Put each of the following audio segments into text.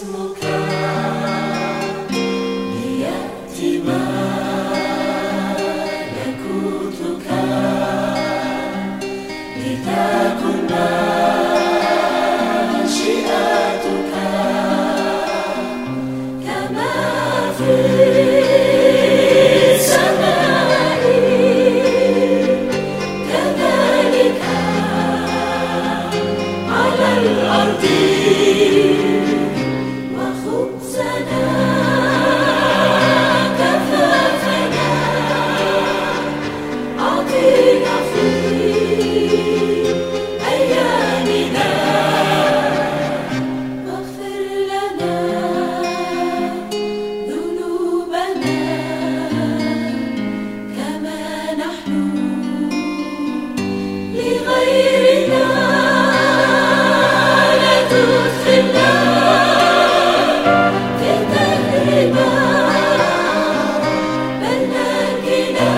اسمك ليأتي ملكوتك لتكن مشيئتك كما في السماء كذلك على الأرض وخبزنا كفافنا أعطينا في أيامنا واغفر لنا ذنوبنا كما نحن لغيرنا لا تدخلنا في تجربة بل نجنا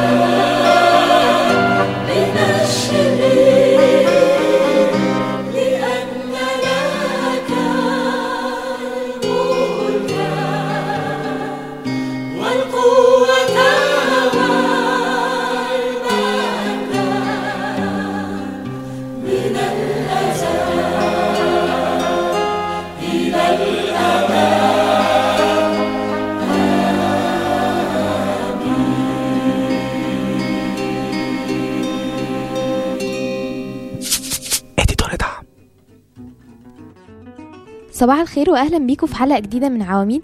من الشرير لأن لك الملك والقوة والمجد من الأزل إلى الأبد اديتور دعم صباح الخير واهلا بيكم في حلقه جديده من عواميد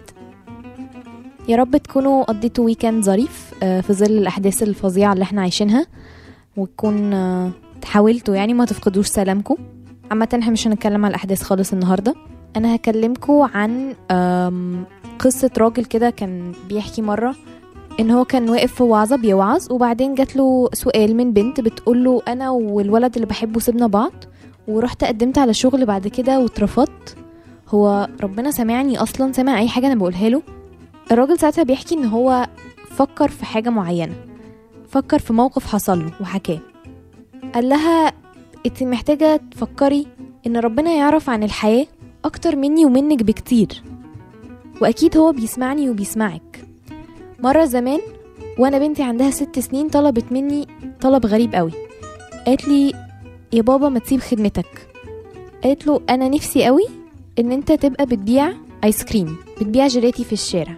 يا رب تكونوا قضيتوا ويكند ظريف آه، في ظل الاحداث الفظيعه اللي احنا عايشينها وتكون آه، حاولتوا يعني ما تفقدوش سلامكم عامه احنا مش هنتكلم على الاحداث خالص النهارده انا هكلمكم عن آم، قصه راجل كده كان بيحكي مره ان هو كان واقف في وعظه بيوعظ وبعدين جات له سؤال من بنت بتقول له انا والولد اللي بحبه سيبنا بعض ورحت قدمت على شغل بعد كده واترفضت هو ربنا سامعني اصلا سامع اي حاجه انا بقولها له الراجل ساعتها بيحكي ان هو فكر في حاجه معينه فكر في موقف حصل له وحكاه قال لها انت محتاجه تفكري ان ربنا يعرف عن الحياه اكتر مني ومنك بكتير واكيد هو بيسمعني وبيسمعك مره زمان وانا بنتي عندها ست سنين طلبت مني طلب غريب قوي قالت لي يا بابا ما تسيب خدمتك قالت له انا نفسي قوي ان انت تبقى بتبيع ايس كريم بتبيع جيلاتي في الشارع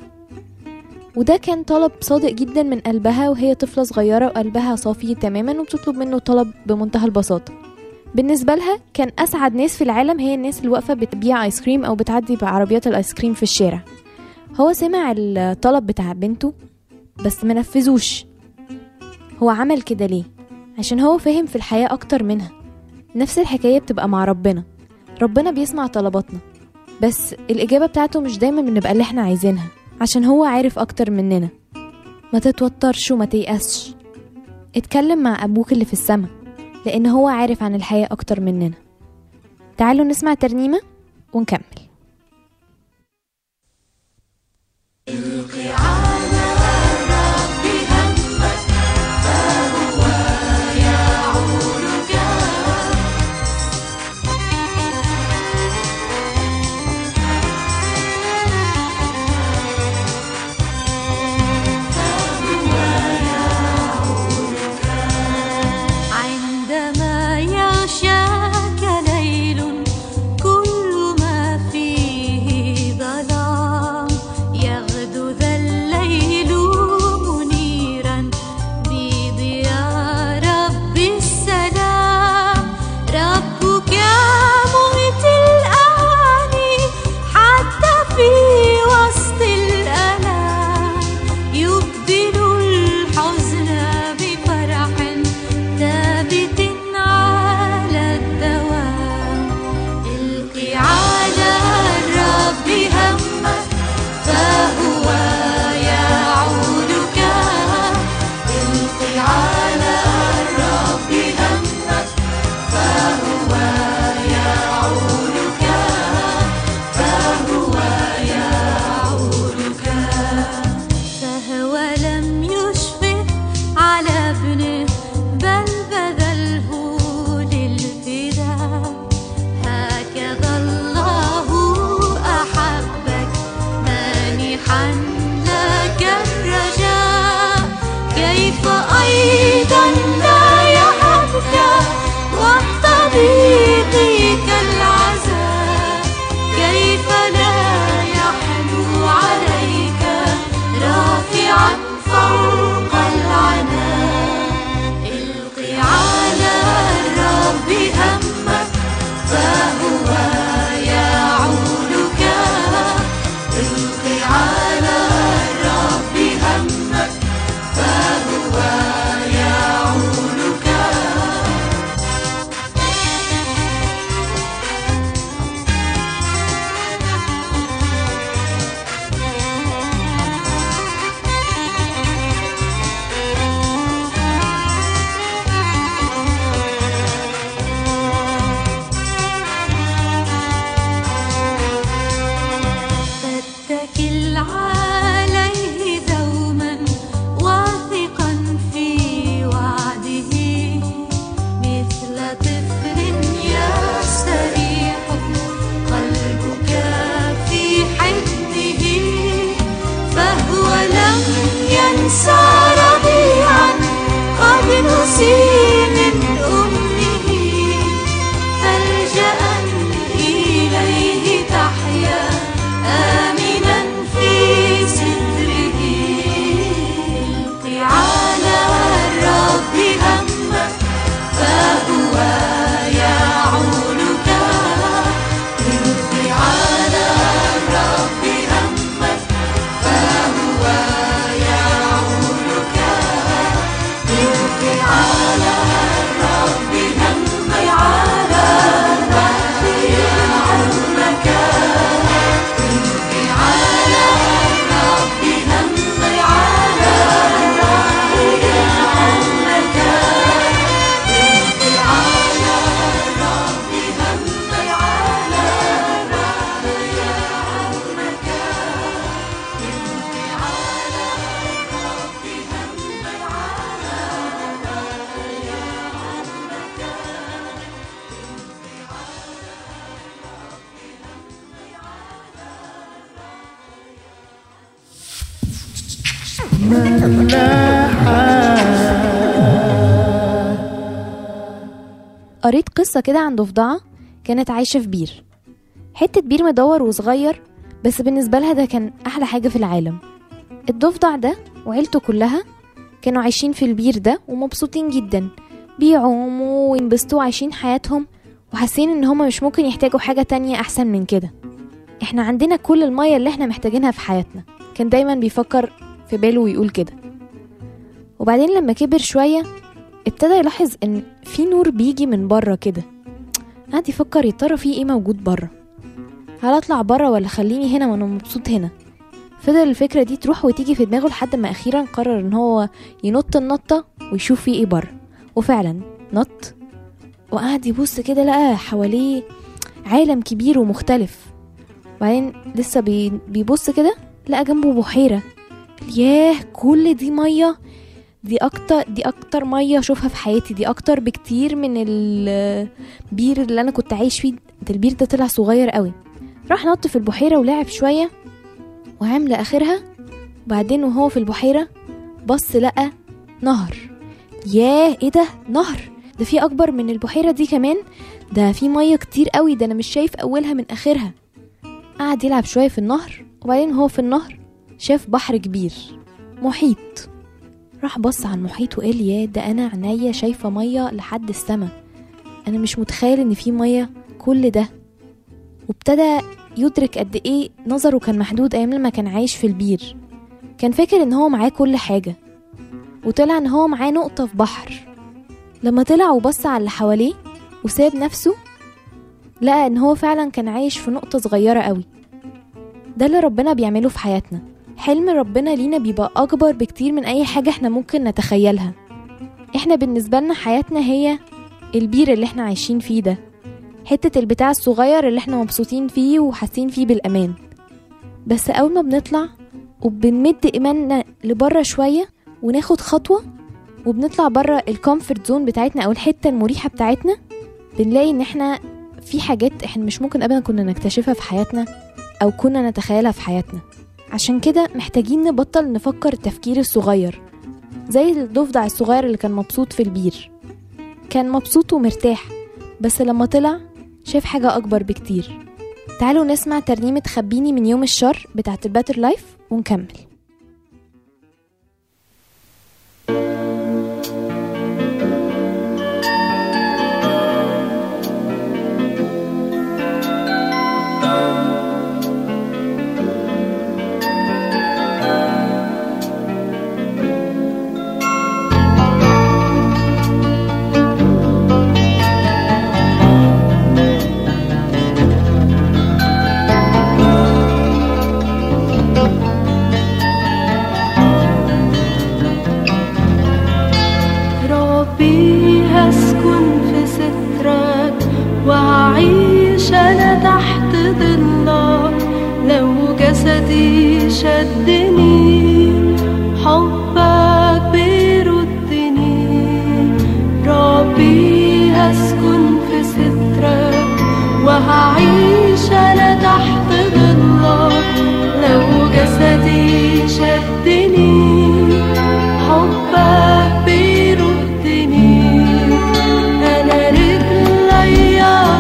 وده كان طلب صادق جدا من قلبها وهي طفلة صغيرة وقلبها صافي تماما وبتطلب منه طلب بمنتهى البساطة بالنسبة لها كان أسعد ناس في العالم هي الناس اللي واقفة بتبيع آيس كريم أو بتعدي بعربيات الآيس كريم في الشارع هو سمع الطلب بتاع بنته بس منفذوش هو عمل كده ليه عشان هو فهم في الحياة أكتر منها نفس الحكاية بتبقى مع ربنا ربنا بيسمع طلباتنا بس الإجابة بتاعته مش دايما بنبقى اللي احنا عايزينها عشان هو عارف أكتر مننا ما تتوترش وما تيأسش اتكلم مع أبوك اللي في السما لأن هو عارف عن الحياة أكتر مننا تعالوا نسمع ترنيمة ونكمل عندما يغشاك ليل كل ما قريت قصة كده عن ضفدعة كانت عايشة في بير حتة بير مدور وصغير بس بالنسبة لها ده كان أحلى حاجة في العالم الضفدع ده وعيلته كلها كانوا عايشين في البير ده ومبسوطين جدا بيعوموا وينبسطوا عايشين حياتهم وحاسين ان هما مش ممكن يحتاجوا حاجة تانية أحسن من كده احنا عندنا كل المية اللي احنا محتاجينها في حياتنا كان دايما بيفكر في باله ويقول كده وبعدين لما كبر شوية ابتدى يلاحظ ان في نور بيجي من بره كده قعد يفكر يا ترى في ايه موجود بره هل اطلع بره ولا خليني هنا وانا مبسوط هنا فضل الفكرة دي تروح وتيجي في دماغه لحد ما أخيرا قرر إن هو ينط النطة ويشوف فيه إيه بره وفعلا نط وقعد يبص كده لقى حواليه عالم كبير ومختلف وبعدين لسه بي بيبص كده لقى جنبه بحيرة ياه كل دي مية دي أكتر دي أكتر مية أشوفها في حياتي دي أكتر بكتير من البير اللي أنا كنت عايش فيه ده البير ده طلع صغير قوي راح نط في البحيرة ولعب شوية وعام لآخرها وبعدين وهو في البحيرة بص لقى نهر ياه ايه ده نهر ده في اكبر من البحيرة دي كمان ده في مية كتير قوي ده انا مش شايف اولها من اخرها قعد يلعب شوية في النهر وبعدين هو في النهر شاف بحر كبير محيط راح بص على المحيط وقال يا ده انا عينيا شايفة مية لحد السما انا مش متخيل ان في مية كل ده وابتدى يدرك قد ايه نظره كان محدود ايام لما كان عايش في البير كان فاكر ان هو معاه كل حاجة وطلع ان هو معاه نقطة في بحر لما طلع وبص على اللي حواليه وساب نفسه لقى ان هو فعلا كان عايش في نقطة صغيرة قوي ده اللي ربنا بيعمله في حياتنا حلم ربنا لينا بيبقى اكبر بكتير من اي حاجة احنا ممكن نتخيلها احنا بالنسبة لنا حياتنا هي البير اللي احنا عايشين فيه ده حتة البتاع الصغير اللي احنا مبسوطين فيه وحاسين فيه بالأمان بس أول ما بنطلع وبنمد إيماننا لبره شوية وناخد خطوة وبنطلع بره الكومفورت زون بتاعتنا أو الحتة المريحة بتاعتنا بنلاقي إن احنا في حاجات احنا مش ممكن أبدا كنا نكتشفها في حياتنا أو كنا نتخيلها في حياتنا عشان كده محتاجين نبطل نفكر التفكير الصغير زي الضفدع الصغير اللي كان مبسوط في البير كان مبسوط ومرتاح بس لما طلع شاف حاجة أكبر بكتير تعالوا نسمع ترنيمة خبيني من يوم الشر بتاعت الباتر لايف ونكمل ربي هسكن في سترك وهعيش انا تحت ظلك لو جسدي شدني حبك بيردني ربي هسكن في سترك وهعيش انا تحت ظلك لو جسدي شدني حبك بيردني أنا رجليا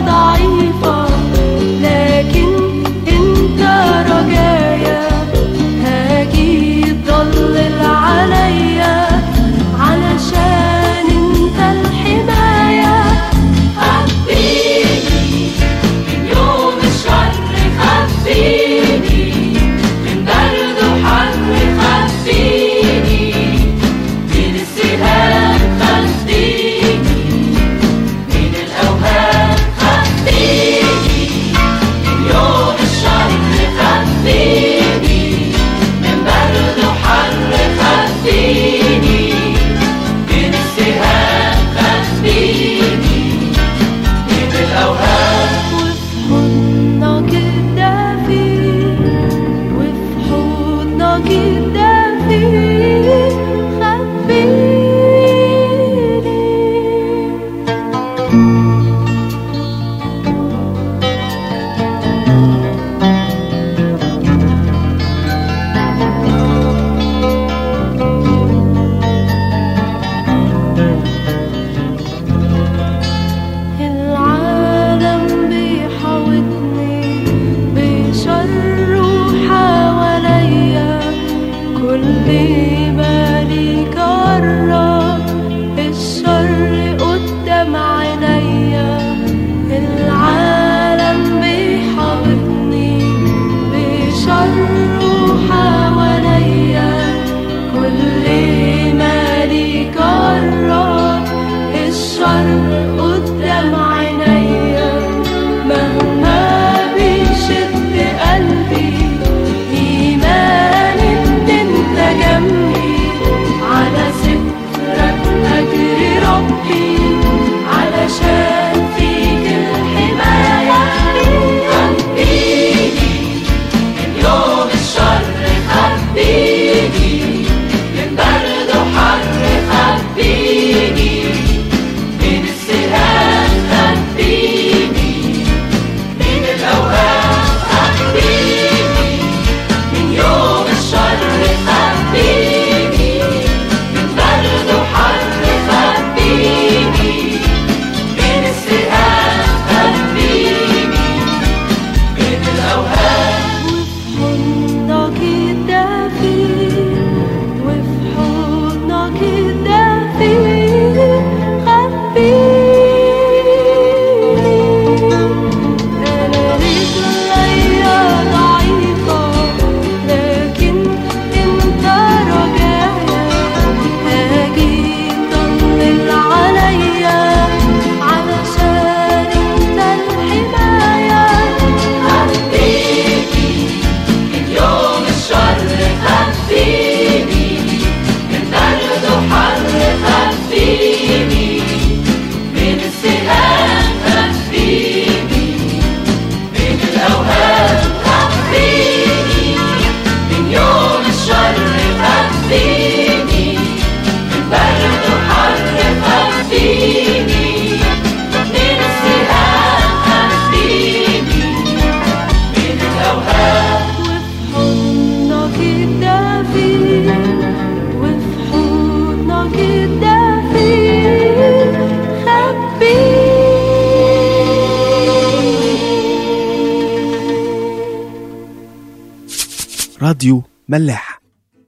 راديو ملاح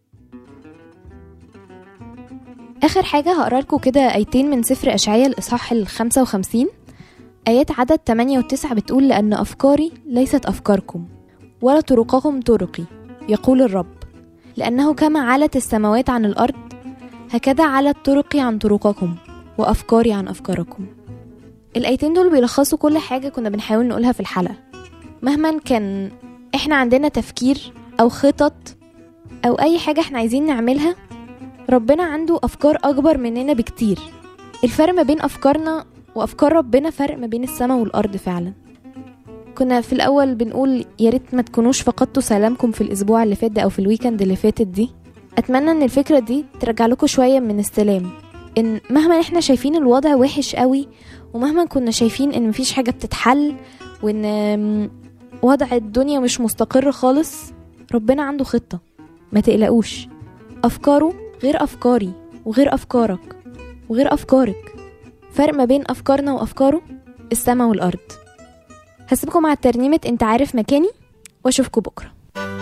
آخر حاجة هقرا لكم كده آيتين من سفر أشعياء الإصحاح ال 55 آيات عدد 8 و 9 بتقول لأن أفكاري ليست أفكاركم ولا طرقكم طرقي يقول الرب لأنه كما علت السماوات عن الأرض هكذا علت طرقي عن طرقكم وأفكاري عن أفكاركم الآيتين دول بيلخصوا كل حاجة كنا بنحاول نقولها في الحلقة مهما كان احنا عندنا تفكير أو خطط أو أي حاجة احنا عايزين نعملها ربنا عنده أفكار أكبر مننا بكتير الفرق ما بين أفكارنا وأفكار ربنا فرق ما بين السماء والأرض فعلا كنا في الأول بنقول يا ريت ما تكونوش فقدتوا سلامكم في الأسبوع اللي فات ده أو في الويكند اللي فاتت دي أتمنى إن الفكرة دي ترجع لكم شوية من السلام إن مهما إحنا شايفين الوضع وحش قوي ومهما كنا شايفين إن مفيش حاجة بتتحل وإن آم، وضع الدنيا مش مستقر خالص ربنا عنده خطة ما تقلقوش أفكاره غير أفكاري وغير أفكارك وغير أفكارك فرق ما بين أفكارنا وأفكاره السما والأرض هسيبكم مع الترنيمة أنت عارف مكاني وأشوفكم بكرة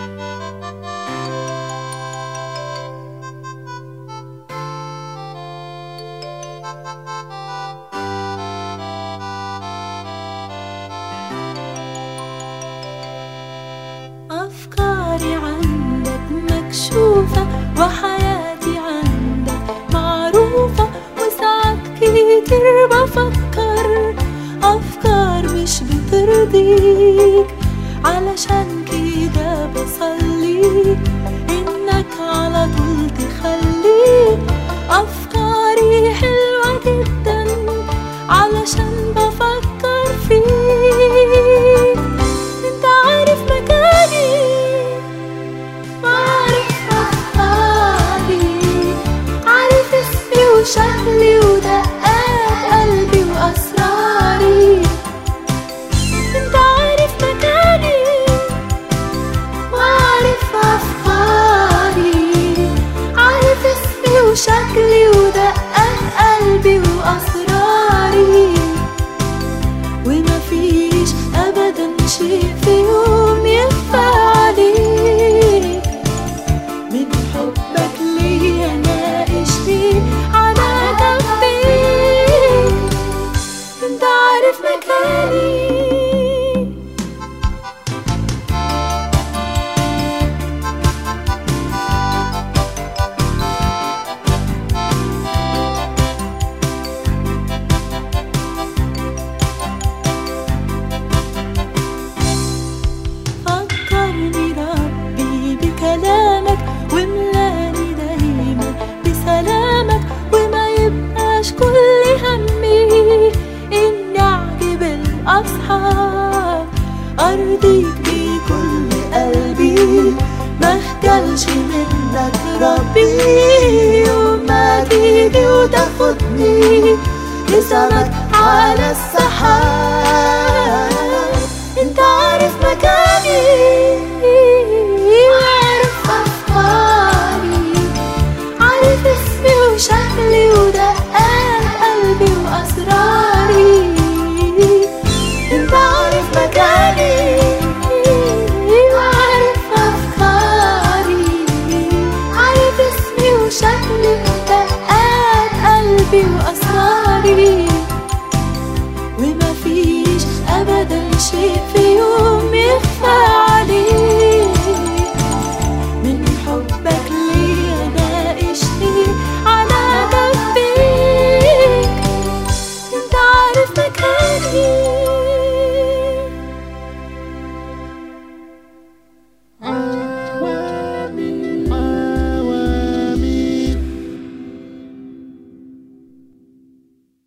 أفكاري عندك مكشوفة وحياتي عندك معروفة وساعات كتير بفكر أفكار مش بترضيك علشان كده بصلي إنك على طول تخلي أفكاري حلوة جدا علشان بفكر فيك انت عارف مكاني وعارف أفكاري عارف اسمي وشكلي ودقات قلبي وأسراري انت عارف مكاني وعارف أفكاري عارف اسمي وشكلي ودقات قلبي وأسراري وما فيش ابدا شيء في يوم يخفى عليك من حبك ليا ناقشني على جنبيك انت عارف مكاني فكرني ربي بكلامك وملاني دايما بسلامك وما يبقاش كل همي اني اعجب الاصحاب ارضيك بكل قلبي ما اخجلش منك ربي وما تيجي وتاخدني لسانك على السحاب